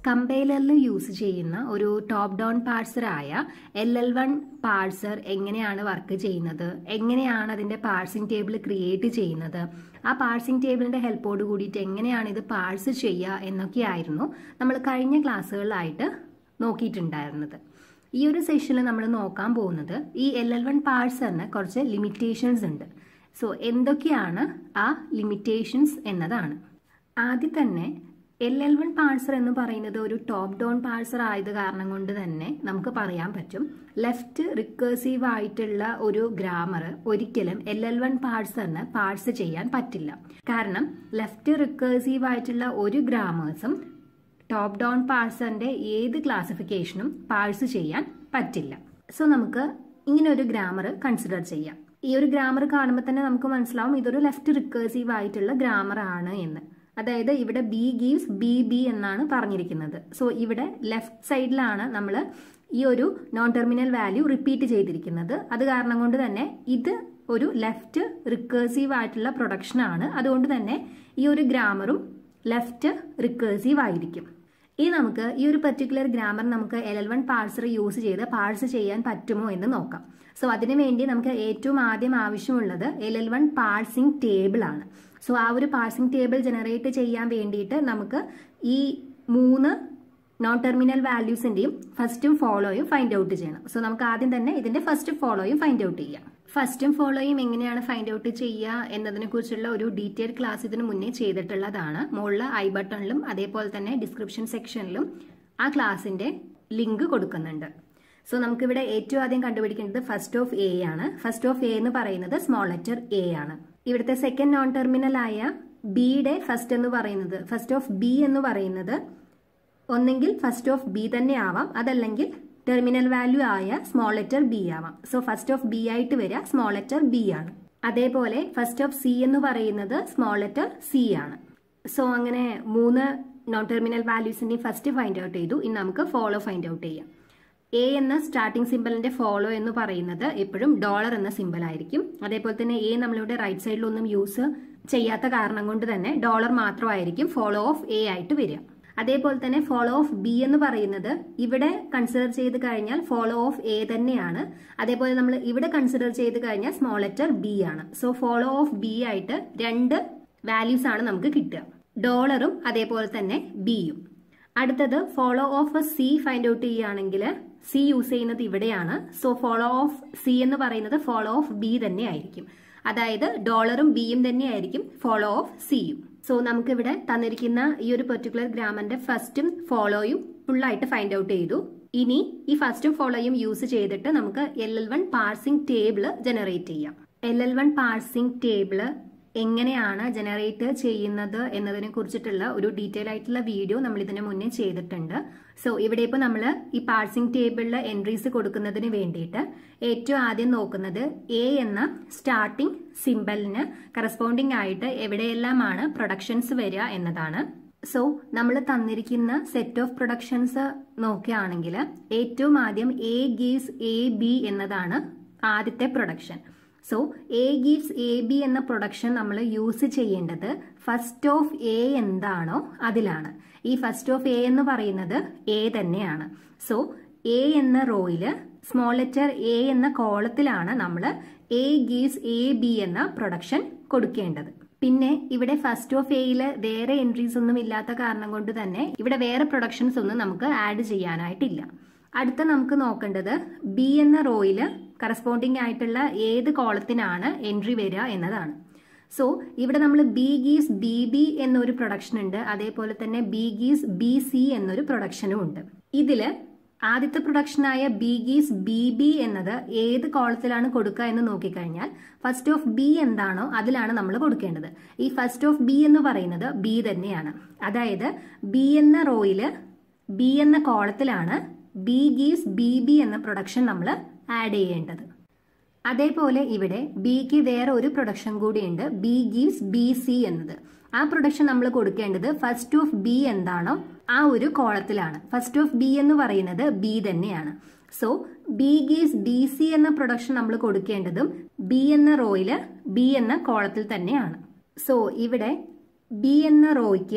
കമ്പൈലറിൽ use ചെയ്യുന്ന ഒരു top down പാഴ്സറായ എൽ എൽ വൺ പാഴ്സർ എങ്ങനെയാണ് വർക്ക് ചെയ്യുന്നത് എങ്ങനെയാണ് അതിന്റെ പാഴ്സിംഗ് ടേബിൾ ക്രിയേറ്റ് ചെയ്യുന്നത് ആ പാഴ്സിംഗ് ടേബിളിന്റെ ഹെൽപ്പോട് കൂടിയിട്ട് എങ്ങനെയാണ് ഇത് പാഴ്സ് ചെയ്യുക എന്നൊക്കെയായിരുന്നു നമ്മൾ കഴിഞ്ഞ ക്ലാസ്സുകളിലായിട്ട് നോക്കിയിട്ടുണ്ടായിരുന്നത് ഈ ഒരു സെഷനിൽ നമ്മൾ നോക്കാൻ പോകുന്നത് ഈ എൽ എൽ വൺ പാഴ്സറിന് കുറച്ച് ലിമിറ്റേഷൻസ് ഉണ്ട് സോ എന്തൊക്കെയാണ് ആ ലിമിറ്റേഷൻസ് എന്നതാണ് ആദ്യം തന്നെ എൽ എൽ വൺ പാഴ്സർ എന്ന് പറയുന്നത് ഒരു ടോപ്പ് ഡൗൺ പാഴ്സർ ആയത് കാരണം കൊണ്ട് തന്നെ നമുക്ക് പറയാൻ പറ്റും ലെഫ്റ്റ് റിക്കേഴ്സീവ് ആയിട്ടുള്ള ഒരു ഗ്രാമർ ഒരിക്കലും എൽ എൽ വൺ പാഴ്സറിന് പാഴ്സ് ചെയ്യാൻ പറ്റില്ല കാരണം ലെഫ്റ്റ് റിക്കേഴ്സീവ് ആയിട്ടുള്ള ഒരു ഗ്രാമേഴ്സും ടോപ്പ് ഡൗൺ പാഴ്സറിന്റെ ഏത് ക്ലാസിഫിക്കേഷനും പാഴ്സ് ചെയ്യാൻ പറ്റില്ല സോ നമുക്ക് ഇങ്ങനെ ഒരു ഗ്രാമർ കൺസിഡർ ചെയ്യാം ഈ ഒരു ഗ്രാമർ കാണുമ്പോൾ തന്നെ നമുക്ക് മനസ്സിലാവും ഇതൊരു ലെഫ്റ്റ് റിക്കേഴ്സീവ് ആയിട്ടുള്ള ഗ്രാമർ ആണ് എന്ന് അതായത് ഇവിടെ ബി ഗീവ്സ് ബി ബി എന്നാണ് പറഞ്ഞിരിക്കുന്നത് സോ ഇവിടെ ലെഫ്റ്റ് സൈഡിലാണ് നമ്മൾ ഈ ഒരു നോൺ ടെർമിനൽ വാല്യൂ റിപ്പീറ്റ് ചെയ്തിരിക്കുന്നത് അത് കാരണം കൊണ്ട് തന്നെ ഇത് ഒരു ലെഫ്റ്റ് റിക്കേഴ്സീവ് ആയിട്ടുള്ള പ്രൊഡക്ഷൻ ആണ് അതുകൊണ്ട് തന്നെ ഈ ഒരു ഗ്രാമറും ലെഫ്റ്റ് റിക്കേഴ്സീവ് ആയിരിക്കും ഇനി നമുക്ക് ഈ ഒരു പെർട്ടിക്കുലർ ഗ്രാമർ നമുക്ക് L L one parser use ചെയ്ത് പാഴ്സ് ചെയ്യാൻ പറ്റുമോ എന്ന് നോക്കാം സോ അതിനു വേണ്ടി നമുക്ക് ഏറ്റവും ആദ്യം ആവശ്യമുള്ളത് L L one parsing table ആണ് സോ ആ ഒരു പാഴ്സിംഗ് ടേബിൾ ജനറേറ്റ് ചെയ്യാൻ വേണ്ടിയിട്ട് നമുക്ക് ഈ മൂന്ന് നോൺ ടെർമിനൽ വാല്യൂസിന്റെയും ഫസ്റ്റും ഫോളോയും ഫൈൻഡ് ഔട്ട് ചെയ്യണം സോ നമുക്ക് ആദ്യം തന്നെ ഇതിന്റെ ഫസ്റ്റ് ഫോളോയും ഫൈൻഡ് ഔട്ട് ചെയ്യാം ഫസ്റ്റും ഫോളോയും എങ്ങനെയാണ് ഫൈൻഡ് ഔട്ട് ചെയ്യുക എന്നതിനെ കുറിച്ചുള്ള ഒരു ഡീറ്റെയിൽ ക്ലാസ് ഇതിനു മുന്നേ ചെയ്തിട്ടുള്ളതാണ് മുകളിൽ ഐ ബട്ടണിലും അതേപോലെ തന്നെ ഡിസ്ക്രിപ്ഷൻ സെക്ഷനിലും ആ ക്ലാസിന്റെ ലിങ്ക് കൊടുക്കുന്നുണ്ട് സോ നമുക്കിവിടെ ഏറ്റവും ആദ്യം കണ്ടുപിടിക്കേണ്ടത് ഫസ്റ്റ് ഓഫ് എ ആണ് ഫസ്റ്റ് ഓഫ് എ എന്ന് പറയുന്നത് സ്മോൾ ലെറ്റർ എ ആണ് ഇവിടുത്തെ സെക്കൻഡ് നോൺ ടെർമിനൽ ആയ ബിയുടെ ഫസ്റ്റ് എന്ന് പറയുന്നത് ഫസ്റ്റ് ഓഫ് ബി എന്ന് പറയുന്നത് ഒന്നെങ്കിൽ ഫസ്റ്റ് ഓഫ് ബി തന്നെ ആവാം അതല്ലെങ്കിൽ ടെർമിനൽ വാല്യൂ ആയ സ്മോൾ ലെറ്റർ ബി ആവാം സോ ഫസ്റ്റ് ഓഫ് ബി ആയിട്ട് വരിക സ്മോൾ ലെറ്റർ ബി ആണ് അതേപോലെ ഫസ്റ്റ് ഓഫ് സി എന്ന് പറയുന്നത് സ്മോൾ ലെറ്റർ സി ആണ് സോ അങ്ങനെ മൂന്ന് നോൺ ടെർമിനൽ വാല്യൂസിന്റെ ഫസ്റ്റ് ഫൈൻഡ് ഔട്ട് ചെയ്തു ഇനി നമുക്ക് ഫോളോ ഫൈൻഡ് ഔട്ട് ചെയ്യാം എ എന്ന സ്റ്റാർട്ടിംഗ് സിമ്പിളിന്റെ ഫോളോ എന്ന് പറയുന്നത് എപ്പോഴും ഡോളർ എന്ന സിമ്പിൾ ആയിരിക്കും അതേപോലെ തന്നെ എ നമ്മളിവിടെ റൈറ്റ് സൈഡിലൊന്നും യൂസ് ചെയ്യാത്ത കാരണം കൊണ്ട് തന്നെ ഡോളർ മാത്രമായിരിക്കും ഫോളോ ഓഫ് എ ആയിട്ട് വരിക അതേപോലെ തന്നെ ഫോളോ ഓഫ് ബി എന്ന് പറയുന്നത് ഇവിടെ കൺസിഡർ ചെയ്ത് കഴിഞ്ഞാൽ ഫോളോ ഓഫ് എ തന്നെയാണ് അതേപോലെ നമ്മൾ ഇവിടെ കൺസിഡർ ചെയ്ത് കഴിഞ്ഞാൽ സ്മോൾ ലെറ്റർ ബി ആണ് സോ ഫോളോ ഓഫ് ബി ആയിട്ട് രണ്ട് വാല്യൂസ് ആണ് നമുക്ക് കിട്ടുക ഡോളറും അതേപോലെ തന്നെ ബിയും അടുത്തത് follow of C find out ചെയ്യുകയാണെങ്കിൽ സി യൂസ് ചെയ്യുന്നത് ഇവിടെയാണ് സോ ഫോളോ ഓഫ് സി എന്ന് പറയുന്നത് ഫോളോ ഓഫ് ബി തന്നെ ആയിരിക്കും അതായത് ഡോളറും ബിയും തന്നെ ആയിരിക്കും ഫോളോ ഓഫ് സിയും സോ നമുക്കിവിടെ തന്നിരിക്കുന്ന ഈ ഒരു പെർട്ടിക്കുലർ ഗ്രാമറിന്റെ ഫസ്റ്റും ഫോളോയും ഫുള്ളായിട്ട് ഫൈൻഡ് ഔട്ട് ചെയ്തു ഇനി ഈ ഫസ്റ്റും ഫോളോയും യൂസ് ചെയ്തിട്ട് നമുക്ക് L L one parsing table generate ചെയ്യാം L L one parsing table എങ്ങനെയാണ് ജനറേറ്റ് ചെയ്യുന്നത് എന്നതിനെ കുറിച്ചിട്ടുള്ള ഒരു ഡീറ്റെയിൽ ആയിട്ടുള്ള വീഡിയോ നമ്മൾ ഇതിന് മുന്നേ ചെയ്തിട്ടുണ്ട് സോ ഇവിടെ ഇപ്പോൾ നമ്മൾ ഈ പാർസിംഗ് ടേബിളിൽ എൻട്രീസ് കൊടുക്കുന്നതിന് വേണ്ടിയിട്ട് ഏറ്റവും ആദ്യം നോക്കുന്നത് എ എന്ന സ്റ്റാർട്ടിംഗ് സിമ്പലിന് കറസ്പോണ്ടിങ് ആയിട്ട് എവിടെയെല്ലാമാണ് പ്രൊഡക്ഷൻസ് വരിക എന്നതാണ് സോ നമ്മൾ തന്നിരിക്കുന്ന സെറ്റ് ഓഫ് പ്രൊഡക്ഷൻസ് നോക്കുകയാണെങ്കിൽ ഏറ്റവും ആദ്യം എ ഗീവ്സ് എ ബി എന്നതാണ് ആദ്യത്തെ production so A gives A B എന്ന പ്രൊഡക്ഷൻ നമ്മൾ യൂസ് ചെയ്യേണ്ടത് ഫസ്റ്റ് ഓഫ് എ എന്താണോ അതിലാണ് ഈ ഫസ്റ്റ് ഓഫ് എ എന്ന് പറയുന്നത് എ തന്നെയാണ് സോ എ എന്ന റോയില് സ്മോൾ ലെറ്റർ എ എന്ന കോളത്തിലാണ് നമ്മൾ എ ഗീവ്സ് എ ബി എന്ന പ്രൊഡക്ഷൻ കൊടുക്കേണ്ടത് പിന്നെ ഇവിടെ ഫസ്റ്റ് ഓഫ് എയിൽ വേറെ എൻട്രീസ് ഒന്നും ഇല്ലാത്ത കാരണം കൊണ്ട് തന്നെ ഇവിടെ വേറെ പ്രൊഡക്ഷൻസ് ഒന്നും നമുക്ക് ആഡ് ചെയ്യാനായിട്ടില്ല അടുത്ത നമുക്ക് നോക്കേണ്ടത് ബി എന്ന റോയില് കറസ്പോണ്ടിങ് ആയിട്ടുള്ള ഏത് കോളത്തിനാണ് എൻട്രി വരിക എന്നതാണ് സോ ഇവിടെ നമ്മൾ ബി ഗീസ് ബി ബി എന്നൊരു പ്രൊഡക്ഷൻ ഉണ്ട് അതേപോലെ തന്നെ ബി ഗീസ് ബി സി എന്നൊരു പ്രൊഡക്ഷനും ഉണ്ട് ഇതില് ആദ്യത്തെ പ്രൊഡക്ഷനായ ബി ഗീസ് ബി ബി എന്നത് ഏത് കോളത്തിലാണ് കൊടുക്കുക എന്ന് നോക്കിക്കഴിഞ്ഞാൽ ഫസ്റ്റ് ഓഫ് ബി എന്താണോ അതിലാണ് നമ്മൾ കൊടുക്കേണ്ടത് ഈ ഫസ്റ്റ് ഓഫ് ബി എന്ന് പറയുന്നത് ബി തന്നെയാണ് അതായത് ബി എന്ന റോയില് ബി എന്ന കോളത്തിലാണ് ബി ഗീസ് ബി ബി എന്ന പ്രൊഡക്ഷൻ നമ്മൾ ആഡ് ചെയ്യേണ്ടത് അതേപോലെ ഇവിടെ ബിക്ക് വേറെ ഒരു പ്രൊഡക്ഷൻ കൂടിയുണ്ട് ബി ഗീവ്സ് ബി സി എന്നത് ആ പ്രൊഡക്ഷൻ നമ്മൾ കൊടുക്കേണ്ടത് ഫസ്റ്റ് ഓഫ് ബി എന്താണോ ആ ഒരു കോളത്തിലാണ് ഫസ്റ്റ് ഓഫ് ബി എന്ന് പറയുന്നത് ബി തന്നെയാണ് so B gives B C എന്ന പ്രൊഡക്ഷൻ നമ്മൾ കൊടുക്കേണ്ടതും ബി എന്ന റോയില് ബി എന്ന കോളത്തിൽ തന്നെയാണ് സോ ഇവിടെ ബി എന്ന റോയ്ക്ക്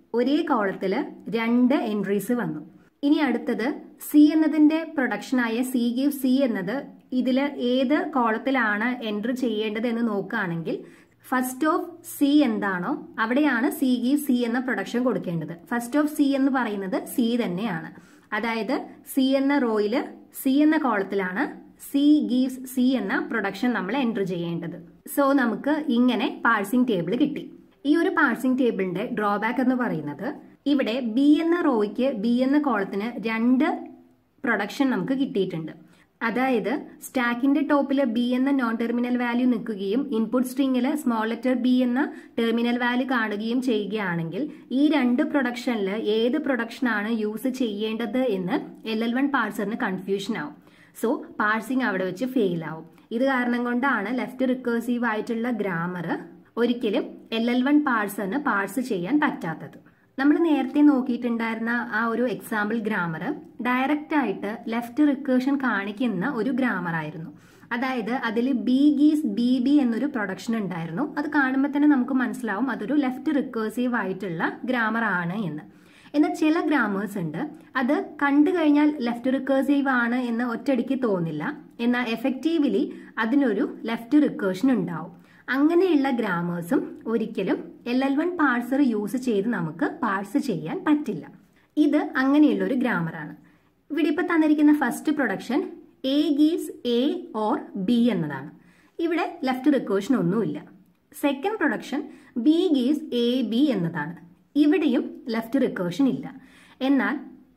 ഒരേ കോളത്തിൽ രണ്ട് എൻട്രീസ് വന്നു ഇനി അടുത്തത് സി എന്നതിന്റെ പ്രൊഡക്ഷനായ സി ഗീവ് സി എന്നത് ഇതിൽ ഏത് കോളത്തിലാണ് എൻട്രി ചെയ്യേണ്ടത് എന്ന് നോക്കുകയാണെങ്കിൽ ഫസ്റ്റ് ഓഫ് സി എന്താണോ അവിടെയാണ് സി ഗീവ് സി എന്ന പ്രൊഡക്ഷൻ കൊടുക്കേണ്ടത് ഫസ്റ്റ് ഓഫ് സി എന്ന് പറയുന്നത് സി തന്നെയാണ് അതായത് സി എന്ന റോയില് സി എന്ന കോളത്തിലാണ് സി ഗീവ്സ് സി എന്ന പ്രൊഡക്ഷൻ നമ്മൾ എൻട്രി ചെയ്യേണ്ടത് സോ നമുക്ക് ഇങ്ങനെ പാഴ്സിംഗ് ടേബിൾ കിട്ടി ഈ ഒരു പാഴ്സിംഗ് ടേബിളിന്റെ ഡ്രോബാക്ക് എന്ന് പറയുന്നത് ഇവിടെ ബി എന്ന റോയ്ക്ക് ബി എന്ന കോളത്തിന് രണ്ട് പ്രൊഡക്ഷൻ നമുക്ക് കിട്ടിയിട്ടുണ്ട് അതായത് സ്റ്റാക്കിന്റെ ടോപ്പിൽ ബി എന്ന നോൺ ടെർമിനൽ വാല്യൂ നിൽക്കുകയും ഇൻപുട്ട് സ്ട്രിങ്ങിൽ സ്മോൾ ലെറ്റർ ബി എന്ന ടെർമിനൽ വാല്യൂ കാണുകയും ചെയ്യുകയാണെങ്കിൽ ഈ രണ്ട് പ്രൊഡക്ഷനിൽ ഏത് പ്രൊഡക്ഷനാണ് യൂസ് ചെയ്യേണ്ടത് എന്ന് എൽ എൽ വൺ പാർസറിന് കൺഫ്യൂഷൻ ആവും സോ പാഴ്സിംഗ് അവിടെ വെച്ച് ഫെയിൽ ആവും ഇത് കാരണം കൊണ്ടാണ് ലെഫ്റ്റ് റിക്കേഴ്സീവ് ആയിട്ടുള്ള ഗ്രാമർ ഒരിക്കലും എൽ എൽ വൺ പാഴ്സറിന് പാഴ്സ് ചെയ്യാൻ പറ്റാത്തത് നമ്മൾ നേരത്തെ നോക്കിയിട്ടുണ്ടായിരുന്ന ആ ഒരു എക്സാമ്പിൾ ഗ്രാമർ ഡയറക്റ്റ് ആയിട്ട് ലെഫ്റ്റ് റിക്കേഷൻ കാണിക്കുന്ന ഒരു ഗ്രാമർ ആയിരുന്നു അതായത് അതിൽ ബി ഗീസ് ബി ബി എന്നൊരു പ്രൊഡക്ഷൻ ഉണ്ടായിരുന്നു അത് കാണുമ്പോൾ തന്നെ നമുക്ക് മനസ്സിലാവും അതൊരു ലെഫ്റ്റ് റിക്കേഴ്സീവ് ആയിട്ടുള്ള ഗ്രാമർ ആണ് എന്ന് എന്നാൽ ചില ഗ്രാമേഴ്സ് ഉണ്ട് അത് കണ്ടു കഴിഞ്ഞാൽ ലെഫ്റ്റ് റിക്കേഴ്സീവ് ആണ് എന്ന് ഒറ്റയടിക്ക് തോന്നില്ല എന്നാൽ എഫക്റ്റീവ്ലി അതിനൊരു ലെഫ്റ്റ് റിക്കേഷൻ ഉണ്ടാവും അങ്ങനെയുള്ള ഗ്രാമേഴ്സും ഒരിക്കലും L L one parser use ചെയ്ത് നമുക്ക് പാഴ്സ് ചെയ്യാൻ പറ്റില്ല ഇത് അങ്ങനെയുള്ള ഒരു ഗ്രാമറാണ് ഇവിടെ ഇപ്പൊ തന്നിരിക്കുന്ന first production A gives A or B എന്നതാണ് ഇവിടെ ലെഫ്റ്റ് റിക്കേഷൻ ഒന്നുമില്ല second production B gives A B എന്നതാണ് ഇവിടെയും ലെഫ്റ്റ് റിക്കേഷൻ ഇല്ല എന്നാൽ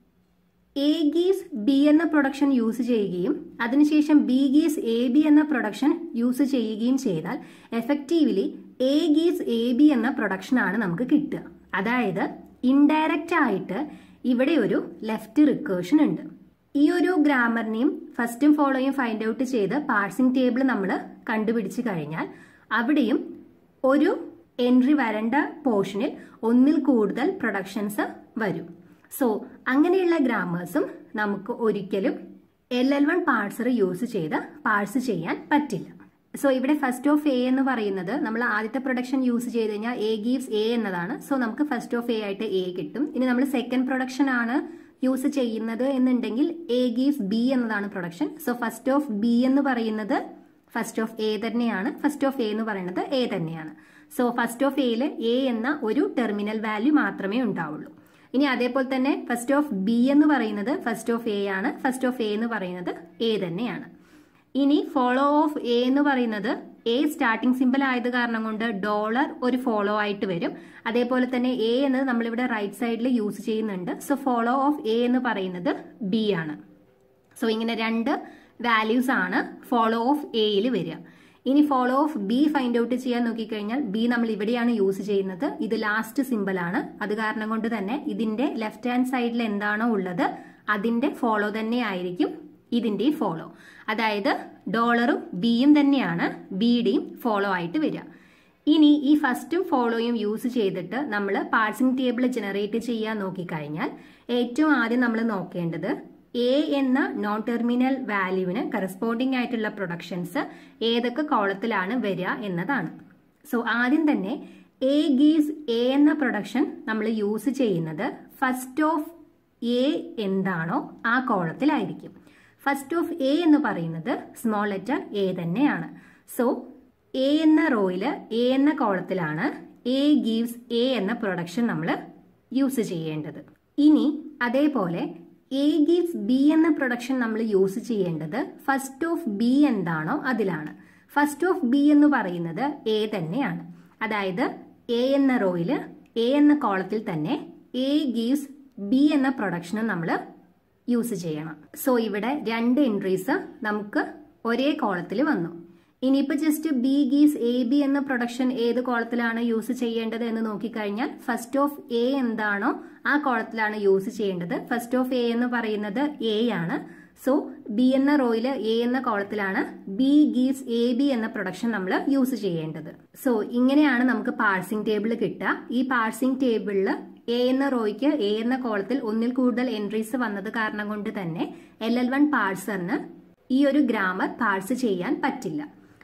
എ ഗീസ് ബി എന്ന പ്രൊഡക്ഷൻ യൂസ് ചെയ്യുകയും അതിനുശേഷം ബി ഗീസ് എ ബി എന്ന പ്രൊഡക്ഷൻ യൂസ് ചെയ്യുകയും ചെയ്താൽ effectively A gives A B എന്ന പ്രൊഡക്ഷനാണ് നമുക്ക് കിട്ടുക അതായത് ഇൻഡയറക്റ്റ് ആയിട്ട് ഇവിടെ ഒരു ലെഫ്റ്റ് റിക്കേഷൻ ഉണ്ട് ഈ ഒരു ഗ്രാമറിനെയും ഫസ്റ്റും ഫോളോയും ഫൈൻഡ് ഔട്ട് ചെയ്ത് പാഴ്സിംഗ് ടേബിൾ നമ്മൾ കണ്ടുപിടിച്ച് കഴിഞ്ഞാൽ അവിടെയും ഒരു എൻട്രി വരേണ്ട പോർഷനിൽ ഒന്നിൽ കൂടുതൽ പ്രൊഡക്ഷൻസ് വരും സോ അങ്ങനെയുള്ള ഗ്രാമേഴ്സും നമുക്ക് ഒരിക്കലും L L one parser use ചെയ്ത് പാഴ്സ് ചെയ്യാൻ പറ്റില്ല സോ ഇവിടെ ഫസ്റ്റ് ഓഫ് എ എന്ന് പറയുന്നത് നമ്മൾ ആദ്യത്തെ പ്രൊഡക്ഷൻ യൂസ് ചെയ്ത് കഴിഞ്ഞാൽ എ ഗീവ്സ് എ എന്നതാണ് സോ നമുക്ക് ഫസ്റ്റ് ഓഫ് എ ആയിട്ട് എ കിട്ടും ഇനി നമ്മൾ സെക്കൻഡ് പ്രൊഡക്ഷൻ ആണ് യൂസ് ചെയ്യുന്നത് എന്നുണ്ടെങ്കിൽ എ ഗീവ്സ് ബി എന്നതാണ് production so first of B എന്ന് പറയുന്നത് ഫസ്റ്റ് ഓഫ് എ തന്നെയാണ് ഫസ്റ്റ് ഓഫ് എ എന്ന് പറയുന്നത് എ തന്നെയാണ് സോ ഫസ്റ്റ് ഓഫ് എയിൽ എ എന്ന ഒരു ടെർമിനൽ വാല്യൂ മാത്രമേ ഉണ്ടാവുള്ളൂ ഇനി അതേപോലെ തന്നെ ഫസ്റ്റ് ഓഫ് ബി എന്ന് പറയുന്നത് ഫസ്റ്റ് ഓഫ് എ ആണ് ഫസ്റ്റ് ഓഫ് എ എന്ന് പറയുന്നത് എ തന്നെയാണ് ഇനി ഫോളോ ഓഫ് എ എന്ന് പറയുന്നത് എ സ്റ്റാർട്ടിംഗ് സിമ്പിൾ ആയത് കാരണം കൊണ്ട് ഡോളർ ഒരു ഫോളോ ആയിട്ട് വരും അതേപോലെ തന്നെ എ എന്നത് നമ്മളിവിടെ റൈറ്റ് സൈഡിൽ യൂസ് ചെയ്യുന്നുണ്ട് സോ ഫോളോ ഓഫ് എ എന്ന് പറയുന്നത് ബി ആണ് സോ ഇങ്ങനെ രണ്ട് വാല്യൂസ് ആണ് ഫോളോ ഓഫ് എയിൽ വരിക ഇനി follow of B find out ചെയ്യാൻ നോക്കിക്കഴിഞ്ഞാൽ ബി നമ്മൾ ഇവിടെയാണ് യൂസ് ചെയ്യുന്നത് ഇത് ലാസ്റ്റ് സിമ്പിൾ ആണ് അത് കാരണം കൊണ്ട് തന്നെ ഇതിന്റെ ലെഫ്റ്റ് ഹാൻഡ് സൈഡിൽ എന്താണോ ഉള്ളത് അതിന്റെ ഫോളോ തന്നെ ആയിരിക്കും ഇതിന്റെ ഫോളോ അതായത് ഡോളറും ബിയും തന്നെയാണ് ബിയുടെയും ഫോളോ ആയിട്ട് വരിക ഇനി ഈ ഫസ്റ്റും ഫോളോയും യൂസ് ചെയ്തിട്ട് നമ്മൾ പാഴ്സിംഗ് ടേബിൾ ജനറേറ്റ് ചെയ്യാൻ നോക്കിക്കഴിഞ്ഞാൽ ഏറ്റവും ആദ്യം നമ്മൾ നോക്കേണ്ടത് എ എന്ന നോൺ ടെർമിനൽ വാല്യൂവിന് കറസ്പോണ്ടിങ് ആയിട്ടുള്ള പ്രൊഡക്ഷൻസ് ഏതൊക്കെ കോളത്തിലാണ് വരിക എന്നതാണ് സോ ആദ്യം തന്നെ എ ഗീസ് എ എന്ന പ്രൊഡക്ഷൻ നമ്മൾ യൂസ് ചെയ്യുന്നത് ഫസ്റ്റ് ഓഫ് എ എന്താണോ ആ കോളത്തിലായിരിക്കും ഫസ്റ്റ് ഓഫ് എ എന്ന് പറയുന്നത് സ്മോൾ ലെറ്റർ എ തന്നെയാണ് സോ എ എന്ന റോയിൽ എ എന്ന കോളത്തിലാണ് എ ഗീവ്സ് എ എന്ന പ്രൊഡക്ഷൻ നമ്മൾ യൂസ് ചെയ്യേണ്ടത് ഇനി അതേപോലെ എ ഗീവ്സ് ബി എന്ന പ്രൊഡക്ഷൻ നമ്മൾ യൂസ് ചെയ്യേണ്ടത് ഫസ്റ്റ് ഓഫ് ബി എന്താണോ അതിലാണ് ഫസ്റ്റ് ഓഫ് ബി എന്ന് പറയുന്നത് എ തന്നെയാണ് അതായത് എ എന്ന റോയിൽ എ എന്ന കോളത്തിൽ തന്നെ എ ഗീവ്സ് ബി എന്ന പ്രൊഡക്ഷനും നമ്മൾ യൂസ് ചെയ്യണം സോ ഇവിടെ രണ്ട് എൻട്രീസ് നമുക്ക് ഒരേ കോളത്തിൽ വന്നു ഇനിയിപ്പോൾ just B gives A B എന്ന പ്രൊഡക്ഷൻ ഏത് കോളത്തിലാണ് യൂസ് ചെയ്യേണ്ടത് എന്ന് നോക്കിക്കഴിഞ്ഞാൽ ഫസ്റ്റ് ഓഫ് എ എന്താണോ ആ കോളത്തിലാണ് യൂസ് ചെയ്യേണ്ടത് ഫസ്റ്റ് ഓഫ് എ എന്ന് പറയുന്നത് എ ആണ് സോ ബി എന്ന റോയിൽ എ എന്ന കോളത്തിലാണ് ബി ഗീവ്സ് എ ബി എന്ന പ്രൊഡക്ഷൻ നമ്മൾ യൂസ് ചെയ്യേണ്ടത് സോ ഇങ്ങനെയാണ് നമുക്ക് പാഴ്സിംഗ് ടേബിൾ കിട്ടുക ഈ പാഴ്സിംഗ് ടേബിളിൽ എ എന്ന റോയ്ക്ക് എ എന്ന കോളത്തിൽ ഒന്നിൽ കൂടുതൽ എൻട്രീസ് വന്നത് കാരണം കൊണ്ട് തന്നെ എൽ എൽ വൺ പാഴ്സറിന് ഈ ഒരു ഗ്രാമർ പാഴ്സ് ചെയ്യാൻ പറ്റില്ല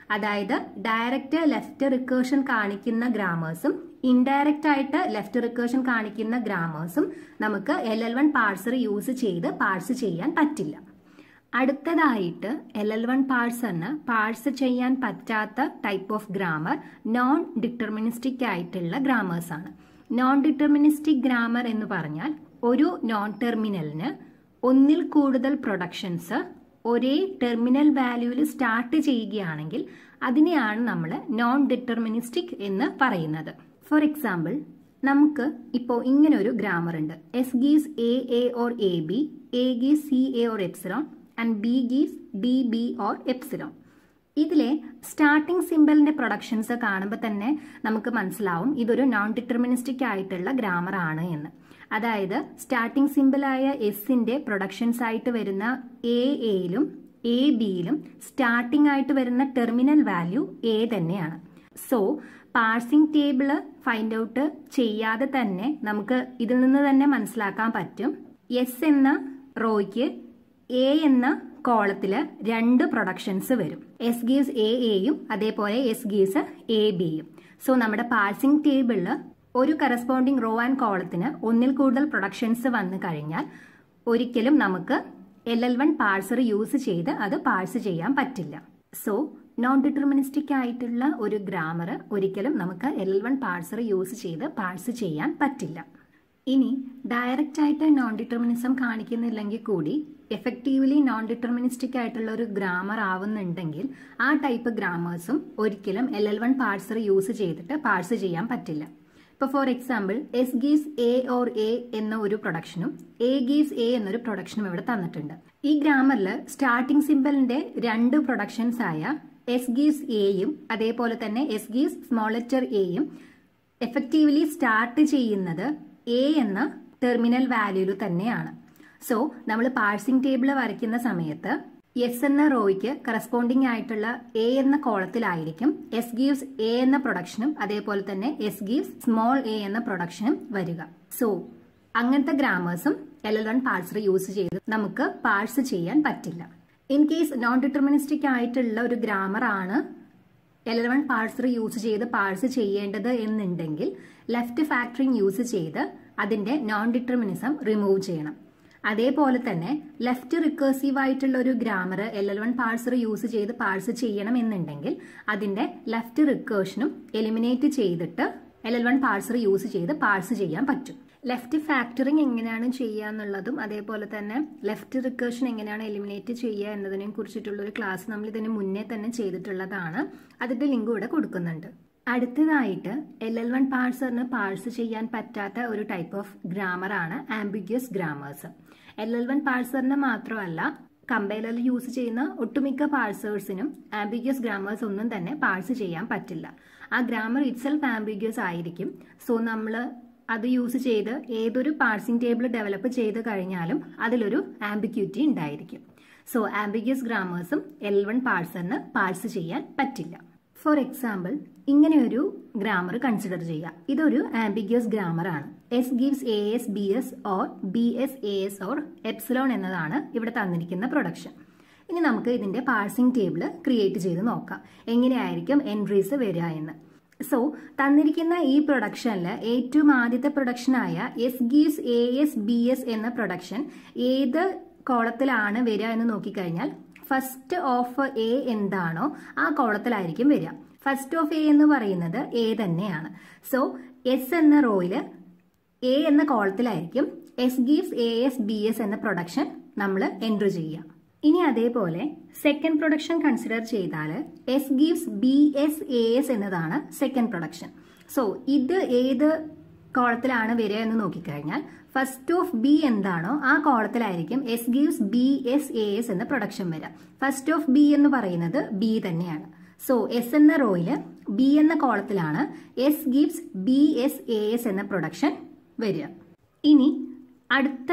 അതായത് ഡയറക്റ്റ് ലെഫ്റ്റ് റിക്കേഷൻ കാണിക്കുന്ന ഗ്രാമേഴ്സും ഇൻഡയറക്റ്റ് ആയിട്ട് ലെഫ്റ്റ് റിക്കേഷൻ കാണിക്കുന്ന ഗ്രാമേഴ്സും നമുക്ക് L L one parser use ചെയ്ത് പാഴ്സ് ചെയ്യാൻ പറ്റില്ല അടുത്തതായിട്ട് എൽ എൽ വൺ പാഴ്സറിന് പാഴ്സ് ചെയ്യാൻ പറ്റാത്ത type of grammar non deterministic ആയിട്ടുള്ള ഗ്രാമേഴ്സ് ആണ് നോൺ ഡിറ്റർമിനിസ്റ്റിക് ഗ്രാമർ എന്ന് പറഞ്ഞാൽ ഒരു നോൺ ടെർമിനലിന് ഒന്നിൽ കൂടുതൽ പ്രൊഡക്ഷൻസ് ഒരേ ടെർമിനൽ വാല്യൂവിൽ സ്റ്റാർട്ട് ചെയ്യുകയാണെങ്കിൽ അതിനെയാണ് നമ്മൾ നോൺ ഡിറ്റർമിനിസ്റ്റിക് എന്ന് പറയുന്നത് ഫോർ എക്സാമ്പിൾ നമുക്ക് ഇപ്പോൾ ഇങ്ങനെ ഒരു ഗ്രാമർ ഉണ്ട് S gives A A or A B A gives C A or epsilon and B gives D B or epsilon ഇതിലെ സ്റ്റാർട്ടിംഗ് സിമ്പിളിന്റെ പ്രൊഡക്ഷൻസ് കാണുമ്പോൾ തന്നെ നമുക്ക് മനസ്സിലാവും ഇതൊരു നോൺ ഡിറ്റർമിനിസ്റ്റിക് ആയിട്ടുള്ള ഗ്രാമർ ആണ് എന്ന് അതായത് സ്റ്റാർട്ടിംഗ് സിമ്പിളായ എസിന്റെ പ്രൊഡക്ഷൻസ് ആയിട്ട് വരുന്ന എ എയിലും എ ബിയിലും സ്റ്റാർട്ടിംഗ് ആയിട്ട് വരുന്ന ടെർമിനൽ വാല്യൂ എ തന്നെയാണ് so parsing table find out ചെയ്യാതെ തന്നെ നമുക്ക് ഇതിൽ നിന്ന് തന്നെ മനസ്സിലാക്കാൻ പറ്റും എസ് എന്ന റോയ്ക്ക് എ എന്ന കോളത്തില് രണ്ട് പ്രൊഡക്ഷൻസ് വരും എസ് ഗീവ്സ് എ എയും അതേപോലെ എസ് ഗീവ്സ് എ ബിയും സോ നമ്മുടെ പാഴ്സിംഗ് ടേബിളിൽ ഒരു കറസ്പോണ്ടിങ് റോ ആൻഡ് കോളത്തിന് ഒന്നിൽ കൂടുതൽ പ്രൊഡക്ഷൻസ് വന്നു കഴിഞ്ഞാൽ ഒരിക്കലും നമുക്ക് L L one parser use ചെയ്ത് അത് പാഴ്സ് ചെയ്യാൻ പറ്റില്ല സോ നോൺ ഡിറ്റർമിനിസ്റ്റിക് ആയിട്ടുള്ള ഒരു ഗ്രാമർ ഒരിക്കലും നമുക്ക് L L one parser use ചെയ്ത് പാഴ്സ് ചെയ്യാൻ പറ്റില്ല ഇനി ഡയറക്റ്റ് ആയിട്ട് നോൺ ഡിറ്റർമിനിസം കാണിക്കുന്നില്ലെങ്കിൽ കൂടി എഫക്റ്റീവ്ലി നോൺ ഡിറ്റർമിനിസ്റ്റിക് ആയിട്ടുള്ള ഒരു ഗ്രാമർ ആവുന്നുണ്ടെങ്കിൽ ആ ടൈപ്പ് ഗ്രാമേഴ്സും ഒരിക്കലും L L one parser use ചെയ്തിട്ട് പാഴ്സ് ചെയ്യാൻ പറ്റില്ല ഇപ്പോൾ for example S gives A or A എന്ന ഒരു പ്രൊഡക്ഷനും എ ഗീവ്സ് എ എന്നൊരു പ്രൊഡക്ഷനും ഇവിടെ തന്നിട്ടുണ്ട് ഈ ഗ്രാമറിൽ സ്റ്റാർട്ടിംഗ് സിമ്പിളിന്റെ രണ്ട് പ്രൊഡക്ഷൻസ് ആയ എസ് ഗീവ്സ് എയും അതേപോലെ തന്നെ എസ് ഗീവ്സ് സ്മോൾ ലെറ്റർ എയും എഫക്റ്റീവ്ലി സ്റ്റാർട്ട് ചെയ്യുന്നത് എ എന്ന ടെർമിനൽ വാല്യൂല് തന്നെയാണ് സോ നമ്മൾ പാഴ്സിംഗ് ടേബിൾ വരയ്ക്കുന്ന സമയത്ത് എസ് എന്ന റോയ്ക്ക് കറസ്പോണ്ടിങ് ആയിട്ടുള്ള എ എന്ന കോളത്തിലായിരിക്കും എസ് ഗീവ്സ് എ എന്ന പ്രൊഡക്ഷനും അതേപോലെ തന്നെ എസ് ഗീവ്സ് സ്മോൾ എ എന്ന പ്രൊഡക്ഷനും വരിക സോ അങ്ങനത്തെ ഗ്രാമേഴ്സും L L one parser use ചെയ്ത് നമുക്ക് പാഴ്സ് ചെയ്യാൻ പറ്റില്ല ഇൻ കേസ് നോൺ ഡിറ്റർമിനിസ്റ്റിക് ആയിട്ടുള്ള ഒരു ഗ്രാമർ ആണ് L L one parser use ചെയ്ത് പാഴ്സ് ചെയ്യേണ്ടത് എന്നുണ്ടെങ്കിൽ ലെഫ്റ്റ് ഫാക്ടറിങ് യൂസ് ചെയ്ത് അതിന്റെ നോൺ ഡിറ്റർമിനിസം റിമൂവ് ചെയ്യണം അതേപോലെ തന്നെ ലെഫ്റ്റ് റിക്കേഴ്സീവ് ആയിട്ടുള്ള ഒരു grammar L L one parser use ചെയ്ത് പാഴ്സ് ചെയ്യണം എന്നുണ്ടെങ്കിൽ അതിന്റെ ലെഫ്റ്റ് റിക്കേഷനും എലിമിനേറ്റ് ചെയ്തിട്ട് L L one parser use ചെയ്ത് പാഴ്സ് ചെയ്യാൻ പറ്റും ലെഫ്റ്റ് ഫാക്ടറിങ് എങ്ങനെയാണ് ചെയ്യുക എന്നുള്ളതും അതേപോലെ തന്നെ ലെഫ്റ്റ് റിക്കേഷൻ എങ്ങനെയാണ് എലിമിനേറ്റ് ചെയ്യുക എന്നതിനെ കുറിച്ചിട്ടുള്ള ഒരു ക്ലാസ് നമ്മൾ ഇതിന് മുന്നേ തന്നെ ചെയ്തിട്ടുള്ളതാണ് അതിന്റെ ലിങ്ക് ഇവിടെ കൊടുക്കുന്നുണ്ട് അടുത്തതായിട്ട് എൽ എൽ വൺ പാഴ്സറിന് പാഴ്സ് ചെയ്യാൻ പറ്റാത്ത ഒരു ടൈപ്പ് ഓഫ് ഗ്രാമർ ആണ് ambiguous grammars L L one പാഴ്സറിന് മാത്രമല്ല കമ്പൈലറിൽ യൂസ് ചെയ്യുന്ന ഒട്ടുമിക്ക പാഴ്സേഴ്സിനും ആംബിഗ്യസ് ഗ്രാമേഴ്സ് ഒന്നും തന്നെ പാഴ്സ് ചെയ്യാൻ പറ്റില്ല ആ ഗ്രാമർ ഇറ്റ്സെൽഫ് ആംബിഗ്യസ് ആയിരിക്കും സോ നമ്മൾ അത് യൂസ് ചെയ്ത് ഏതൊരു പാഴ്സിംഗ് ടേബിൾ ഡെവലപ്പ് ചെയ്ത് കഴിഞ്ഞാലും അതിലൊരു ആംബിക്യൂറ്റി ഉണ്ടായിരിക്കും സോ ആംബിഗ്യസ് ഗ്രാമേഴ്സും എൽ വൺ പാഴ്സറിന് പാഴ്സ് ചെയ്യാൻ പറ്റില്ല ഫോർ എക്സാമ്പിൾ ഇങ്ങനെയൊരു ഗ്രാമർ കൺസിഡർ ചെയ്യുക ഇതൊരു ആംബിഗ്യസ് ഗ്രാമർ ആണ് S gives A S B S or B S A S or epsilon എന്നതാണ് ഇവിടെ തന്നിരിക്കുന്ന പ്രൊഡക്ഷൻ ഇനി നമുക്ക് ഇതിന്റെ പാഴ്സിംഗ് ടേബിൾ ക്രിയേറ്റ് ചെയ്ത് നോക്കാം എങ്ങനെയായിരിക്കും എൻട്രീസ് വരിക എന്ന് സോ തന്നിരിക്കുന്ന ഈ പ്രൊഡക്ഷനിൽ ഏറ്റവും ആദ്യത്തെ പ്രൊഡക്ഷനായ S gives A S B S എന്ന പ്രൊഡക്ഷൻ ഏത് കോളത്തിലാണ് വരിക എന്ന് നോക്കിക്കഴിഞ്ഞാൽ ഫസ്റ്റ് ഓഫ് എ എന്താണോ ആ കോളത്തിലായിരിക്കും വരിക ഫസ്റ്റ് ഓഫ് എ എന്ന് പറയുന്നത് എ തന്നെയാണ് സോ എസ് എന്ന റോയില് എ എന്ന കോളത്തിലായിരിക്കും S gives A S B S എന്ന പ്രൊഡക്ഷൻ നമ്മൾ എൻട്രി ചെയ്യുക ഇനി അതേപോലെ സെക്കൻഡ് പ്രൊഡക്ഷൻ കൺസിഡർ ചെയ്താൽ S gives B S A S എന്നതാണ് സെക്കൻഡ് പ്രൊഡക്ഷൻ സോ ഇത് ഏത് കോളത്തിലാണ് വരിക എന്ന് നോക്കിക്കഴിഞ്ഞാൽ ഫസ്റ്റ് ഓഫ് ബി എന്താണോ ആ കോളത്തിലായിരിക്കും S gives B S A S എന്ന പ്രൊഡക്ഷൻ വരിക ഫസ്റ്റ് ഓഫ് ബി എന്ന് പറയുന്നത് ബി തന്നെയാണ് സോ എസ് എന്ന റോയില് ബി എന്ന കോളത്തിലാണ് S gives B S A S എന്ന പ്രൊഡക്ഷൻ വരിക ഇനി അടുത്ത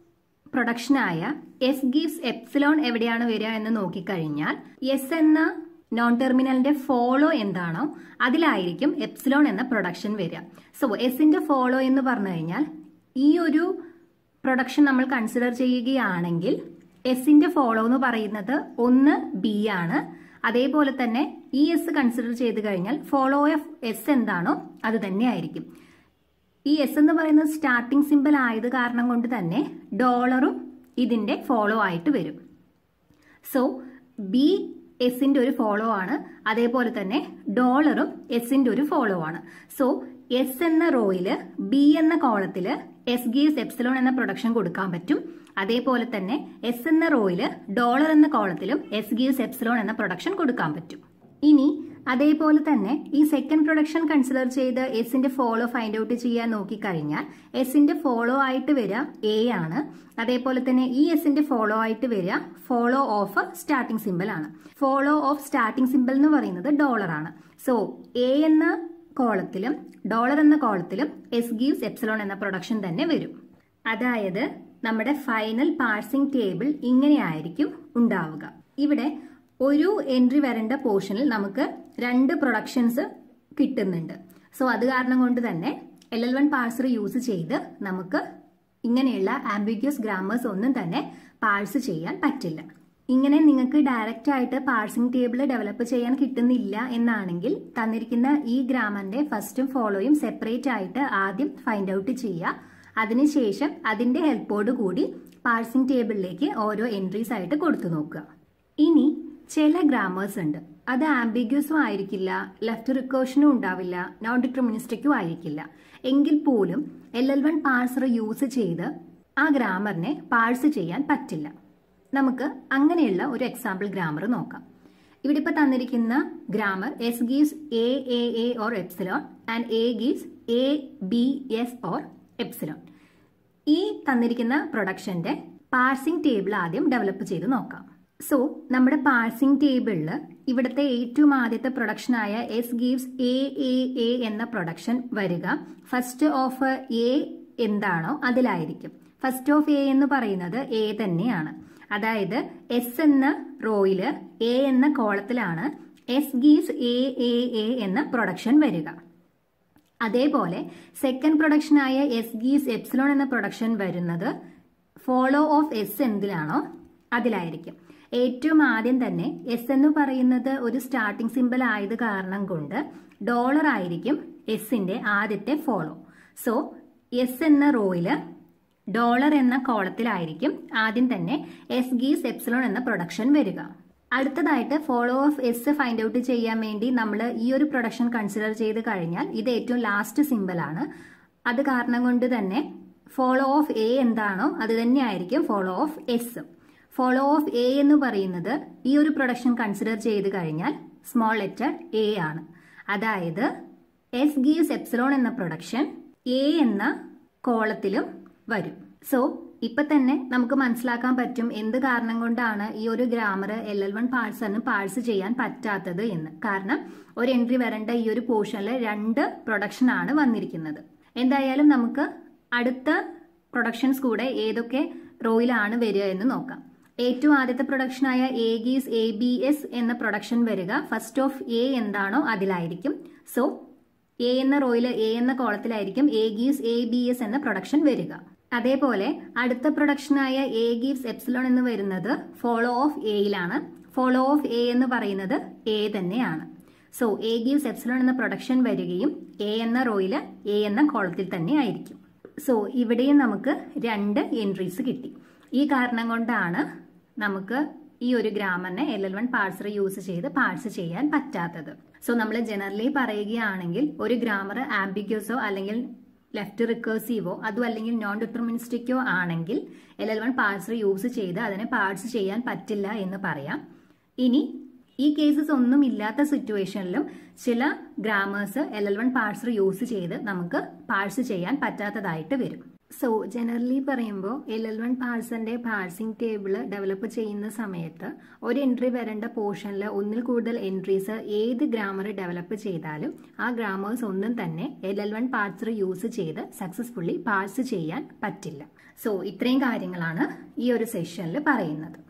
പ്രൊഡക്ഷനായ എസ് ഗീവ്സ് എപ്സിലോൺ എവിടെയാണ് വരിക എന്ന് നോക്കിക്കഴിഞ്ഞാൽ എസ് എന്ന നോൺ ടെർമിനലിന്റെ ഫോളോ എന്താണോ അതിലായിരിക്കും എപ്സിലോൺ എന്ന പ്രൊഡക്ഷൻ വരിക സോ എസിന്റെ ഫോളോ എന്ന് പറഞ്ഞു കഴിഞ്ഞാൽ ഈ ഒരു പ്രൊഡക്ഷൻ നമ്മൾ കൺസിഡർ ചെയ്യുകയാണെങ്കിൽ എസിന്റെ ഫോളോ എന്ന് പറയുന്നത് ഒന്ന് ബി ആണ് അതേപോലെ തന്നെ ഈ എസ് കൺസിഡർ ചെയ്ത് കഴിഞ്ഞാൽ ഫോളോ ഓഫ് എസ് എന്താണോ അത് തന്നെ ആയിരിക്കും ഈ എസ് എന്ന് പറയുന്നത് സ്റ്റാർട്ടിംഗ് സിമ്പിൾ ആയത് കാരണം കൊണ്ട് തന്നെ ഡോളറും ഇതിന്റെ ഫോളോ ആയിട്ട് വരും സോ ബി എസിന്റെ ഒരു ഫോളോ ആണ് അതേപോലെ തന്നെ ഡോളറും എസിന്റെ ഒരു ഫോളോ ആണ് സോ എസ് എന്ന റോയില് ബി എന്ന കോളത്തില് എസ് ഗീസ് എപ്സിലോൺ എന്ന പ്രൊഡക്ഷൻ കൊടുക്കാൻ പറ്റും അതേപോലെ തന്നെ എസ് എന്ന റോയില് ഡോളർ എന്ന കോളത്തിലും എസ് ഗീസ് എപ്സിലോൺ എന്ന പ്രൊഡക്ഷൻ കൊടുക്കാൻ പറ്റും ഇനി അതേപോലെ തന്നെ ഈ സെക്കൻഡ് പ്രൊഡക്ഷൻ കൺസിഡർ ചെയ്ത് എസിന്റെ ഫോളോ ഫൈൻഡ് ഔട്ട് ചെയ്യാൻ നോക്കിക്കഴിഞ്ഞാൽ എസിന്റെ ഫോളോ ആയിട്ട് വരിക എ ആണ് അതേപോലെ തന്നെ ഈ എസിന്റെ ഫോളോ ആയിട്ട് വരിക ഫോളോ ഓഫ് സ്റ്റാർട്ടിംഗ് സിമ്പിൾ ആണ് ഫോളോ ഓഫ് സ്റ്റാർട്ടിംഗ് സിമ്പിൾ എന്ന് പറയുന്നത് ഡോളർ ആണ് സോ എ എന്ന കോളത്തിലും ഡോളർ എന്ന കോളത്തിലും എസ് ഗീവ്സ് എപ്സിലോൺ എന്ന പ്രൊഡക്ഷൻ തന്നെ വരും അതായത് നമ്മുടെ ഫൈനൽ പാഴ്സിംഗ് ടേബിൾ ഇങ്ങനെയായിരിക്കും ഉണ്ടാവുക ഇവിടെ ഒരു എൻട്രി വരേണ്ട പോർഷനിൽ നമുക്ക് രണ്ട് പ്രൊഡക്ഷൻസ് കിട്ടുന്നുണ്ട് സോ അത് കാരണം കൊണ്ട് തന്നെ L L one parser use ചെയ്ത് നമുക്ക് ഇങ്ങനെയുള്ള ആംബിഗ്യസ് ഗ്രാമേഴ്സ് ഒന്നും തന്നെ പാഴ്സ് ചെയ്യാൻ പറ്റില്ല ഇങ്ങനെ നിങ്ങൾക്ക് ഡയറക്റ്റ് ആയിട്ട് പാഴ്സിംഗ് ടേബിൾ ഡെവലപ്പ് ചെയ്യാൻ കിട്ടുന്നില്ല എന്നാണെങ്കിൽ തന്നിരിക്കുന്ന ഈ ഗ്രാമറിന്റെ ഫസ്റ്റും ഫോളോയും സെപ്പറേറ്റ് ആയിട്ട് ആദ്യം ഫൈൻഡ് ഔട്ട് ചെയ്യുക അതിനുശേഷം അതിന്റെ ഹെൽപ്പോട് കൂടി പാഴ്സിംഗ് ടേബിളിലേക്ക് ഓരോ എൻട്രീസ് ആയിട്ട് കൊടുത്തു നോക്കുക ഇനി ചില ഗ്രാമേഴ്സ് ഉണ്ട് അത് ആംബിഗ്യസും ആയിരിക്കില്ല ലെഫ്റ്റ് റിക്കേഷനും ഉണ്ടാവില്ല നോൺ ഡിറ്റർമിനിസ്റ്റിക്കും ആയിരിക്കില്ല എങ്കിൽ പോലും L L one parser use ചെയ്ത് ആ ഗ്രാമറിനെ പാഴ്സ് ചെയ്യാൻ പറ്റില്ല നമുക്ക് അങ്ങനെയുള്ള ഒരു എക്സാമ്പിൾ ഗ്രാമർ നോക്കാം ഇവിടെ ഇപ്പൊ തന്നിരിക്കുന്ന grammar S gives A A A or epsilon and A gives A B S or epsilon ഈ തന്നിരിക്കുന്ന പ്രൊഡക്ഷന്റെ പാഴ്സിംഗ് ടേബിൾ ആദ്യം ഡെവലപ്പ് ചെയ്ത് നോക്കാം സോ നമ്മുടെ പാഴ്സിംഗ് ടേബിളിൽ ഇവിടുത്തെ ഏറ്റവും ആദ്യത്തെ പ്രൊഡക്ഷനായ S gives A A A എന്ന പ്രൊഡക്ഷൻ വരിക ഫസ്റ്റ് ഓഫ് എ എന്താണോ അതിലായിരിക്കും ഫസ്റ്റ് ഓഫ് എ എന്ന് പറയുന്നത് എ തന്നെയാണ് അതായത് എസ് എന്ന റോയില് എ എന്ന കോളത്തിലാണ് S gives A A A എന്ന പ്രൊഡക്ഷൻ വരിക അതേപോലെ സെക്കൻഡ് പ്രൊഡക്ഷനായ എസ് ഗീസ് എപ്സിലോൺ എന്ന പ്രൊഡക്ഷൻ വരുന്നത് ഫോളോ ഓഫ് എസ് എന്തിലാണോ അതിലായിരിക്കും ഏറ്റവും ആദ്യം തന്നെ എസ് എന്ന് പറയുന്നത് ഒരു സ്റ്റാർട്ടിംഗ് സിമ്പിൾ ആയത് കാരണം കൊണ്ട് ഡോളർ ആയിരിക്കും എസിന്റെ ആദ്യത്തെ ഫോളോ സോ എസ് എന്ന റോയില് ഡോളർ എന്ന കോളത്തിലായിരിക്കും ആദ്യം തന്നെ എസ് ഗീസ് എപ്സിലോൺ എന്ന പ്രൊഡക്ഷൻ വരിക അടുത്തതായിട്ട് follow of S find out ചെയ്യാൻ വേണ്ടി നമ്മൾ ഈ ഒരു പ്രൊഡക്ഷൻ കൺസിഡർ ചെയ്ത് കഴിഞ്ഞാൽ ഇത് ഏറ്റവും ലാസ്റ്റ് സിമ്പിൾ ആണ് അത് കാരണം കൊണ്ട് തന്നെ ഫോളോ ഓഫ് എ എന്താണോ അത് തന്നെ ആയിരിക്കും follow of S follow of A എന്ന് പറയുന്നത് ഈ ഒരു പ്രൊഡക്ഷൻ കൺസിഡർ ചെയ്ത് കഴിഞ്ഞാൽ സ്മോൾ ലെറ്റർ എ ആണ് അതായത് എസ് ഗീവ്സ് എപ്സിലോൺ എന്ന പ്രൊഡക്ഷൻ എ എന്ന കോളത്തിലും വരും സോ ഇപ്പൊ തന്നെ നമുക്ക് മനസ്സിലാക്കാൻ പറ്റും എന്ത് കാരണം കൊണ്ടാണ് ഈ ഒരു ഗ്രാമർ എൽ എൽ വൺ പാഴ്സറിന് പാഴ്സ് ചെയ്യാൻ പറ്റാത്തത് എന്ന് കാരണം ഒരു എൻട്രി വരേണ്ട ഈ ഒരു പോർഷനിൽ രണ്ട് പ്രൊഡക്ഷൻ ആണ് വന്നിരിക്കുന്നത് എന്തായാലും നമുക്ക് അടുത്ത പ്രൊഡക്ഷൻസ് കൂടെ ഏതൊക്കെ റോയിലാണ് വരിക എന്ന് നോക്കാം ഏറ്റവും ആദ്യത്തെ പ്രൊഡക്ഷനായ A gives A B S എന്ന പ്രൊഡക്ഷൻ വരിക ഫസ്റ്റ് ഓഫ് എ എന്താണോ അതിലായിരിക്കും സോ എ എന്ന റോയിൽ എ എന്ന കോളത്തിലായിരിക്കും A gives A B S എന്ന പ്രൊഡക്ഷൻ വരിക അതേപോലെ അടുത്ത പ്രൊഡക്ഷനായ എ ഗീവ്സ് എപ്സിലോൺ എന്ന് വരുന്നത് ഫോളോ ഓഫ് എയിലാണ് ഫോളോ ഓഫ് എ എന്ന് പറയുന്നത് എ തന്നെയാണ് സോ എ ഗീവ്സ് എപ്സിലോൺ എന്ന പ്രൊഡക്ഷൻ വരികയും എ എന്ന റോയിൽ എ എന്ന കോളത്തിൽ തന്നെ ആയിരിക്കും സോ ഇവിടെയും നമുക്ക് രണ്ട് എൻട്രീസ് കിട്ടി ഈ കാരണം കൊണ്ടാണ് നമുക്ക് ഈ ഒരു ഗ്രാമറിനെ L L one parser use ചെയ്ത് പാഴ്സ് ചെയ്യാൻ പറ്റാത്തത് സോ നമ്മൾ ജനറലി പറയുകയാണെങ്കിൽ ഒരു ഗ്രാമർ ആംബിഗ്യോസോ അല്ലെങ്കിൽ ലെഫ്റ്റ് റിക്കേഴ്സീവോ അതും അല്ലെങ്കിൽ നോൺ ഡിറ്റർമിനിസ്റ്റിക്കോ ആണെങ്കിൽ L L one parser use ചെയ്ത് അതിനെ പാഴ്സ് ചെയ്യാൻ പറ്റില്ല എന്ന് പറയാം ഇനി ഈ കേസസ് ഒന്നും ഇല്ലാത്ത സിറ്റുവേഷനിലും ചില grammars L L one parser use ചെയ്ത് നമുക്ക് പാഴ്സ് ചെയ്യാൻ പറ്റാത്തതായിട്ട് വരും സോ ജനറലി പറയുമ്പോൾ എൽ എൽ വൺ പാഴ്സന്റെ പാഴ്സിംഗ് ടേബിൾ ഡെവലപ്പ് ചെയ്യുന്ന സമയത്ത് ഒരു എൻട്രി വരേണ്ട പോർഷനിൽ ഒന്നിൽ കൂടുതൽ എൻട്രീസ് ഏത് ഗ്രാമർ ഡെവലപ്പ് ചെയ്താലും ആ ഗ്രാമേഴ്സ് ഒന്നും തന്നെ L L one parser use ചെയ്ത് സക്സസ്ഫുള്ളി പാഴ്സ് ചെയ്യാൻ പറ്റില്ല സോ ഇത്രയും കാര്യങ്ങളാണ് ഈ ഒരു സെഷനിൽ പറയുന്നത്